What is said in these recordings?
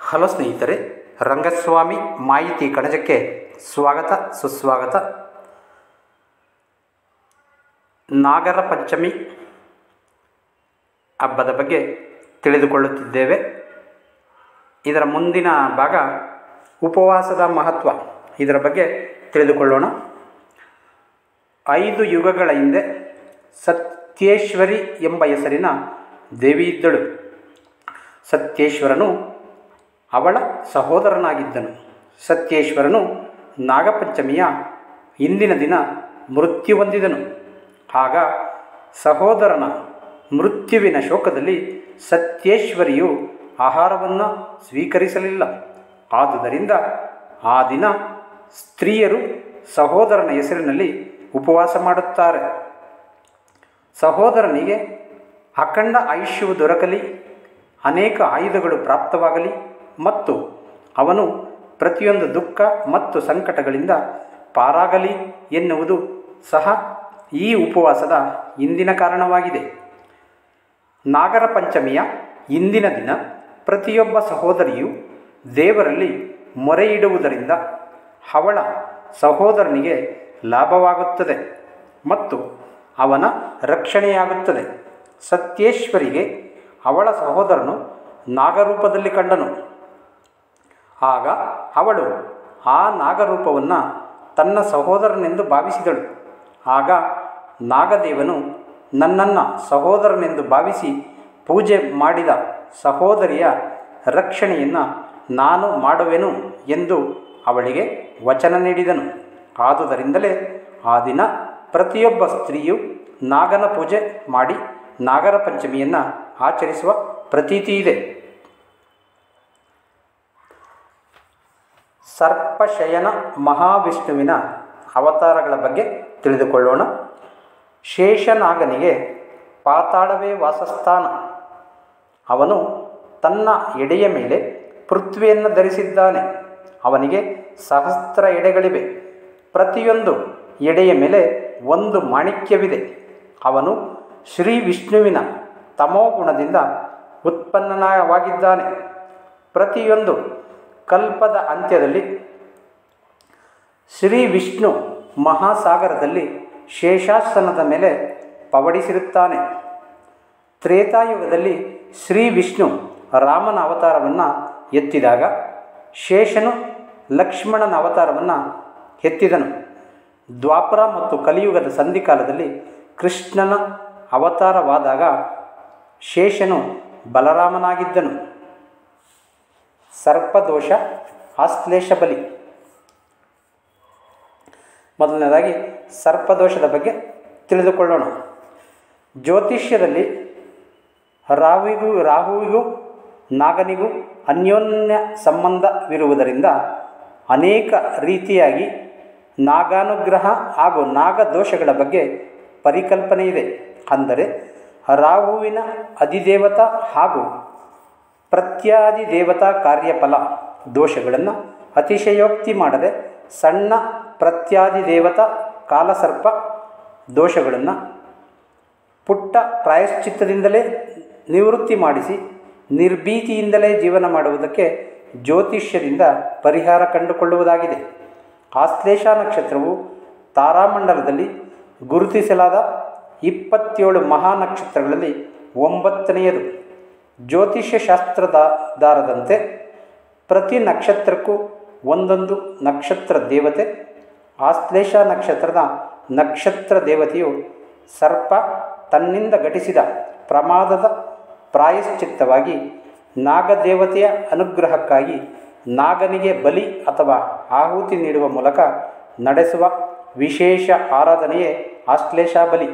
hello ಸ್ನೇಹಿತರೆ ರಂಗಸ್ವಾಮಿ ಮಾಹಿತಿ ಕಣಜಕ್ಕೆ ಸ್ವಾಗತ ಸುಸ್ವಾಗತ ನಾಗರ ಪಂಚಮಿ ಹಬ್ಬದ ಬಗ್ಗೆ ತಿಳಿದುಕೊಳ್ಳುತ್ತಿದ್ದೇವೆ ಇದರ ಮುಂದಿನ ಭಾಗ ಉಪವಾಸದ ಮಹತ್ವ ಇದರ ಬಗ್ಗೆ ತಿಳಿದುಕೊಳ್ಳೋಣ ಐದು ಯುಗಗಳ ಹಿಂದೆ ಸತ್ಯೇಶ್ವರಿ ಎಂಬ ಹೆಸರಿನ ದೇವಿ ಇದ್ದಳು ಸತ್ಯೇಶ್ವರನು ಅವಳ ಸಹೋದರನಾಗಿದ್ದನು ಸತ್ಯೇಶ್ವರನು ನಾಗಪಂಚಮಿಯ ಇಂದಿನ ದಿನ ಮೃತ್ಯು ಹೊಂದಿದನು ಆಗ ಸಹೋದರನ ಮೃತ್ಯುವಿನ ಶೋಕದಲ್ಲಿ ಸತ್ಯೇಶ್ವರಿಯು ಆಹಾರವನ್ನು ಸ್ವೀಕರಿಸಲಿಲ್ಲ ಆದುದರಿಂದ ಆ ದಿನ ಸ್ತ್ರೀಯರು ಸಹೋದರನ ಹೆಸರಿನಲ್ಲಿ ಉಪವಾಸ ಮಾಡುತ್ತಾರೆ ಸಹೋದರನಿಗೆ ಅಖಂಡ ಆಯುಷ್ಯವು ದೊರಕಲಿ ಅನೇಕ ಆಯುಧಗಳು ಪ್ರಾಪ್ತವಾಗಲಿ ಮತ್ತು ಅವನು ಪ್ರತಿಯೊಂದು ದುಃಖ ಮತ್ತು ಸಂಕಟಗಳಿಂದ ಪಾರಾಗಲಿ ಎನ್ನುವುದು ಸಹ ಈ ಉಪವಾಸದ ಇಂದಿನ ಕಾರಣವಾಗಿದೆ ನಾಗರ ಪಂಚಮಿಯ ಇಂದಿನ ದಿನ ಪ್ರತಿಯೊಬ್ಬ ಸಹೋದರಿಯು ದೇವರಲ್ಲಿ ಮೊರೆ ಇಡುವುದರಿಂದ ಅವಳ ಸಹೋದರನಿಗೆ ಲಾಭವಾಗುತ್ತದೆ ಮತ್ತು ಅವನ ರಕ್ಷಣೆಯಾಗುತ್ತದೆ ಸತ್ಯೇಶ್ವರಿಗೆ ಅವಳ ಸಹೋದರನು ನಾಗರೂಪದಲ್ಲಿ ಕಂಡನು ಆಗ ಅವಳು ಆ ನಾಗರೂಪವನ್ನು ತನ್ನ ಸಹೋದರನೆಂದು ಭಾವಿಸಿದಳು ಆಗ ನಾಗದೇವನು ನನ್ನನ್ನು ಸಹೋದರನೆಂದು ಭಾವಿಸಿ ಪೂಜೆ ಮಾಡಿದ ಸಹೋದರಿಯ ರಕ್ಷಣೆಯನ್ನು ನಾನು ಮಾಡುವೆನು ಎಂದು ಅವಳಿಗೆ ವಚನ ನೀಡಿದನು ಆದುದರಿಂದಲೇ ಆ ದಿನ ಪ್ರತಿಯೊಬ್ಬ ಸ್ತ್ರೀಯು ನಾಗನ ಪೂಜೆ ಮಾಡಿ ನಾಗರ ಪಂಚಮಿಯನ್ನು ಆಚರಿಸುವ ಪ್ರತೀತಿ ಇದೆ ಸರ್ಪಶಯನ ಮಹಾವಿಷ್ಣುವಿನ ಅವತಾರಗಳ ಬಗ್ಗೆ ತಿಳಿದುಕೊಳ್ಳೋಣ ಶೇಷನಾಗನಿಗೆ ಪಾತಾಳವೇ ವಾಸಸ್ಥಾನ ಅವನು ತನ್ನ ಎಡೆಯ ಮೇಲೆ ಪೃಥ್ವಿಯನ್ನು ಧರಿಸಿದ್ದಾನೆ ಅವನಿಗೆ ಸಹಸ್ರ ಎಡೆಗಳಿವೆ ಪ್ರತಿಯೊಂದು ಎಡೆಯ ಮೇಲೆ ಒಂದು ಮಾಣಿಕ್ಯವಿದೆ ಅವನು ಶ್ರೀ ವಿಷ್ಣುವಿನ ತಮೋಗುಣದಿಂದ ಉತ್ಪನ್ನವಾಗಿದ್ದಾನೆ ಪ್ರತಿಯೊಂದು ಕಲ್ಪದ ಅಂತ್ಯದಲ್ಲಿ ಶ್ರೀ ವಿಷ್ಣು ಮಹಾಸಾಗರದಲ್ಲಿ ಶೇಷಾಸನದ ಮೇಲೆ ಪವಡಿಸಿರುತ್ತಾನೆ ತ್ರೇತಾಯುಗದಲ್ಲಿ ಶ್ರೀ ವಿಷ್ಣು ರಾಮನ ಅವತಾರವನ್ನು ಎತ್ತಿದಾಗ ಶೇಷನು ಲಕ್ಷ್ಮಣನ ಅವತಾರವನ್ನು ಎತ್ತಿದನು ದ್ವಾಪರ ಮತ್ತು ಕಲಿಯುಗದ ಸಂಧಿಕಾಲದಲ್ಲಿ ಕೃಷ್ಣನ ಅವತಾರವಾದಾಗ ಶೇಷನು ಬಲರಾಮನಾಗಿದ್ದನು ಸರ್ಪದೋಷ ಆಶ್ಲೇಷ ಬಲಿ ಮೊದಲನೇದಾಗಿ ಸರ್ಪದೋಷದ ಬಗ್ಗೆ ತಿಳಿದುಕೊಳ್ಳೋಣ ಜ್ಯೋತಿಷ್ಯದಲ್ಲಿ ರಾಹುವಿಗೂ ರಾಹುವಿಗೂ ನಾಗನಿಗೂ ಅನ್ಯೋನ್ಯ ಸಂಬಂಧವಿರುವುದರಿಂದ ಅನೇಕ ರೀತಿಯಾಗಿ ನಾಗಾನುಗ್ರಹ ಹಾಗೂ ನಾಗದೋಷಗಳ ಬಗ್ಗೆ ಪರಿಕಲ್ಪನೆ ಇದೆ ಅಂದರೆ ರಾಹುವಿನ ಅಧಿದೇವತಾ ಹಾಗೂ ಪ್ರತ್ಯಾದಿ ದೇವತಾ ಕಾರ್ಯಫಲ ದೋಷಗಳನ್ನು ಅತಿಶಯೋಕ್ತಿ ಮಾಡದೆ ಸಣ್ಣ ಪ್ರತ್ಯಾದಿ ದೇವತಾ ಕಾಲಸರ್ಪ ದೋಷಗಳನ್ನು ಪುಟ್ಟ ಪ್ರಾಯಶ್ಚಿತ್ತದಿಂದಲೇ ನಿವೃತ್ತಿ ಮಾಡಿಸಿ ನಿರ್ಭೀತಿಯಿಂದಲೇ ಜೀವನ ಮಾಡುವುದಕ್ಕೆ ಜ್ಯೋತಿಷ್ಯದಿಂದ ಪರಿಹಾರ ಕಂಡುಕೊಳ್ಳುವುದಾಗಿದೆ ಆಶ್ಲೇಷ ನಕ್ಷತ್ರವು ತಾರಾಮಂಡಲದಲ್ಲಿ ಗುರುತಿಸಲಾದ ಇಪ್ಪತ್ತೇಳು ಮಹಾನಕ್ಷತ್ರಗಳಲ್ಲಿ ಒಂಬತ್ತನೆಯದು ಜ್ಯೋತಿಷ್ಯ ಶಾಸ್ತ್ರದ ದಾರದಂತೆ ಪ್ರತಿ ನಕ್ಷತ್ರಕ್ಕೂ ಒಂದೊಂದು ನಕ್ಷತ್ರ ದೇವತೆ ಆಶ್ಲೇಷ ನಕ್ಷತ್ರದ ನಕ್ಷತ್ರ ದೇವತೆಯು ಸರ್ಪ ತನ್ನಿಂದ ಘಟಿಸಿದ ಪ್ರಮಾದದ ಪ್ರಾಯಶ್ಚಿತ್ತವಾಗಿ ನಾಗದೇವತೆಯ ಅನುಗ್ರಹಕ್ಕಾಗಿ ನಾಗನಿಗೆ ಬಲಿ ಅಥವಾ ಆಹುತಿ ನೀಡುವ ಮೂಲಕ ನಡೆಸುವ ವಿಶೇಷ ಆರಾಧನೆಯೇ ಆಶ್ಲೇಷ ಬಲಿ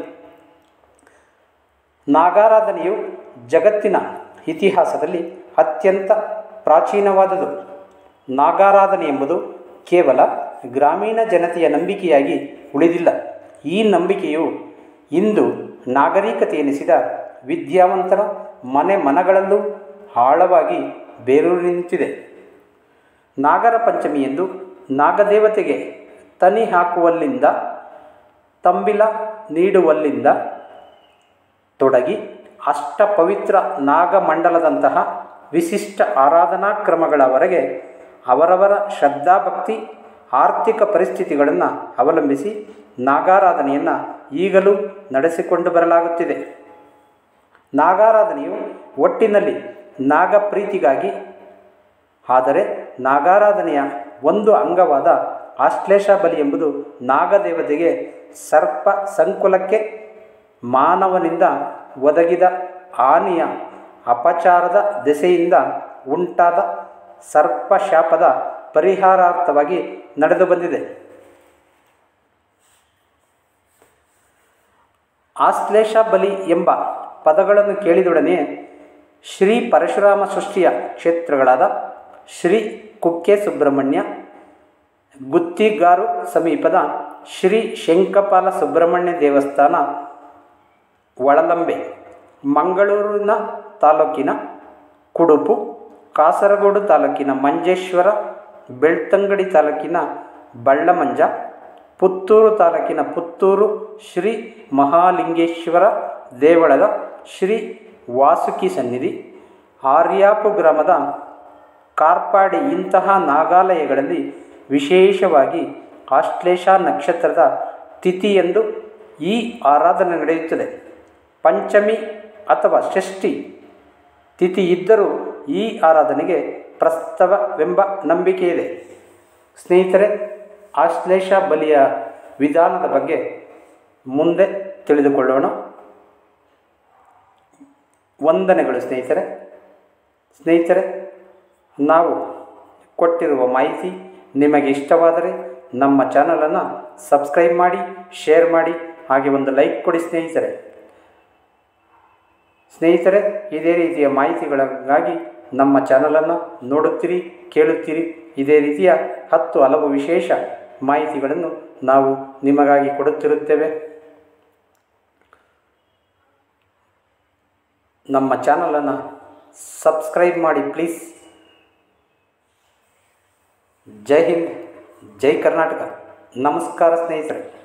ನಾಗಾರಾಧನೆಯು ಜಗತ್ತಿನ ಇತಿಹಾಸದಲ್ಲಿ ಅತ್ಯಂತ ಪ್ರಾಚೀನವಾದುದು ನಾಗಾರಾಧನೆ ಎಂಬುದು ಕೇವಲ ಗ್ರಾಮೀಣ ಜನತೆಯ ನಂಬಿಕೆಯಾಗಿ ಉಳಿದಿಲ್ಲ ಈ ನಂಬಿಕೆಯು ಇಂದು ನಾಗರಿಕತೆ ಎನಿಸಿದ ವಿದ್ಯಾವಂತರ ಮನೆ ಮನಗಳಲ್ಲೂ ಆಳವಾಗಿ ಬೇರೂರಿ ನಿಂತಿದೆ ನಾಗರ ಪಂಚಮಿಯೆಂದು ನಾಗದೇವತೆಗೆ ತನಿ ಹಾಕುವಲ್ಲಿಂದ ತಂಬಿಲ ನೀಡುವಲ್ಲಿಂದ ತೊಡಗಿ ಅಷ್ಟ ಪವಿತ್ರ ನಾಗಮಂಡಲದಂತಹ ವಿಶಿಷ್ಟ ಆರಾಧನಾ ಕ್ರಮಗಳವರೆಗೆ ಅವರವರ ಶ್ರದ್ಧಾಭಕ್ತಿ ಆರ್ಥಿಕ ಪರಿಸ್ಥಿತಿಗಳನ್ನು ಅವಲಂಬಿಸಿ ನಾಗಾರಾಧನೆಯನ್ನು ಈಗಲೂ ನಡೆಸಿಕೊಂಡು ಬರಲಾಗುತ್ತಿದೆ ನಾಗಾರಾಧನೆಯು ಒಟ್ಟಿನಲ್ಲಿ ನಾಗಪ್ರೀತಿಗಾಗಿ ಆದರೆ ನಾಗಾರಾಧನೆಯ ಒಂದು ಅಂಗವಾದ ಆಶ್ಲೇಷ ಬಲಿ ಎಂಬುದು ನಾಗದೇವತೆಗೆ ಸರ್ಪ ಸಂಕುಲಕ್ಕೆ ಮಾನವನಿಂದ ಒದಗಿದ ಹಾನಿಯ ಅಪಚಾರದ ದೆಸೆಯಿಂದ ಉಂಟಾದ ಸರ್ಪಶಾಪದ ಪರಿಹಾರಾರ್ಥವಾಗಿ ನಡೆದು ಬಂದಿದೆ ಆಶ್ಲೇಷ ಬಲಿ ಎಂಬ ಪದಗಳನ್ನು ಕೇಳಿದೊಡನೆ ಶ್ರೀ ಪರಶುರಾಮ ಸೃಷ್ಟಿಯ ಕ್ಷೇತ್ರಗಳಾದ ಶ್ರೀ ಕುಕ್ಕೆ ಸುಬ್ರಹ್ಮಣ್ಯ ಗುತ್ತಿಗಾರು ಸಮೀಪದ ಶ್ರೀ ಶಂಕಪಾಲ ಸುಬ್ರಹ್ಮಣ್ಯ ದೇವಸ್ಥಾನ ಒಳಲಂಬೆ ಮಂಗಳೂರಿನ ತಾಲೂಕಿನ ಕುಡುಪು ಕಾಸರಗೋಡು ತಾಲೂಕಿನ ಮಂಜೇಶ್ವರ ಬೆಳ್ತಂಗಡಿ ತಾಲೂಕಿನ ಬಳ್ಳಮಂಜ ಪುತ್ತೂರು ತಾಲೂಕಿನ ಪುತ್ತೂರು ಶ್ರೀ ಮಹಾಲಿಂಗೇಶ್ವರ ದೇವಳದ ಶ್ರೀ ವಾಸುಕಿ ಸನ್ನಿಧಿ ಆರ್ಯಾಪು ಗ್ರಾಮದ ಕಾರ್ಪಾಡಿ ಇಂತಹ ನಾಗಾಲಯಗಳಲ್ಲಿ ವಿಶೇಷವಾಗಿ ಆಶ್ಲೇಷ ನಕ್ಷತ್ರದ ತಿಥಿಯೆಂದು ಈ ಆರಾಧನೆ ನಡೆಯುತ್ತದೆ ಪಂಚಮಿ ಅಥವಾ ಷಷ್ಠಿ ತಿಥಿ ಇದ್ದರೂ ಈ ಆರಾಧನೆಗೆ ಪ್ರಸ್ತವವೆಂಬ ನಂಬಿಕೆ ಇದೆ ಸ್ನೇಹಿತರೆ ಆಶ್ಲೇಷ ಬಲಿಯ ವಿಧಾನದ ಬಗ್ಗೆ ಮುಂದೆ ತಿಳಿದುಕೊಳ್ಳೋಣ ವಂದನೆಗಳು ಸ್ನೇಹಿತರೆ ಸ್ನೇಹಿತರೆ ನಾವು ಕೊಟ್ಟಿರುವ ಮಾಹಿತಿ ನಿಮಗೆ ಇಷ್ಟವಾದರೆ ನಮ್ಮ ಚಾನಲನ್ನು ಸಬ್ಸ್ಕ್ರೈಬ್ ಮಾಡಿ ಶೇರ್ ಮಾಡಿ ಹಾಗೆ ಒಂದು ಲೈಕ್ ಕೊಡಿ ಸ್ನೇಹಿತರೆ ಸ್ನೇಹಿತರೆ ಇದೇ ರೀತಿಯ ಮಾಹಿತಿಗಳಿಗಾಗಿ ನಮ್ಮ ಚಾನಲನ್ನು ನೋಡುತ್ತೀರಿ ಕೇಳುತ್ತೀರಿ ಇದೇ ರೀತಿಯ ಹತ್ತು ಹಲವು ವಿಶೇಷ ಮಾಹಿತಿಗಳನ್ನು ನಾವು ನಿಮಗಾಗಿ ಕೊಡುತ್ತಿರುತ್ತೇವೆ ನಮ್ಮ ಚಾನಲನ್ನು ಸಬ್ಸ್ಕ್ರೈಬ್ ಮಾಡಿ ಪ್ಲೀಸ್ ಜೈ ಹಿಂದ್ ಜೈ ಕರ್ನಾಟಕ ನಮಸ್ಕಾರ ಸ್ನೇಹಿತರೆ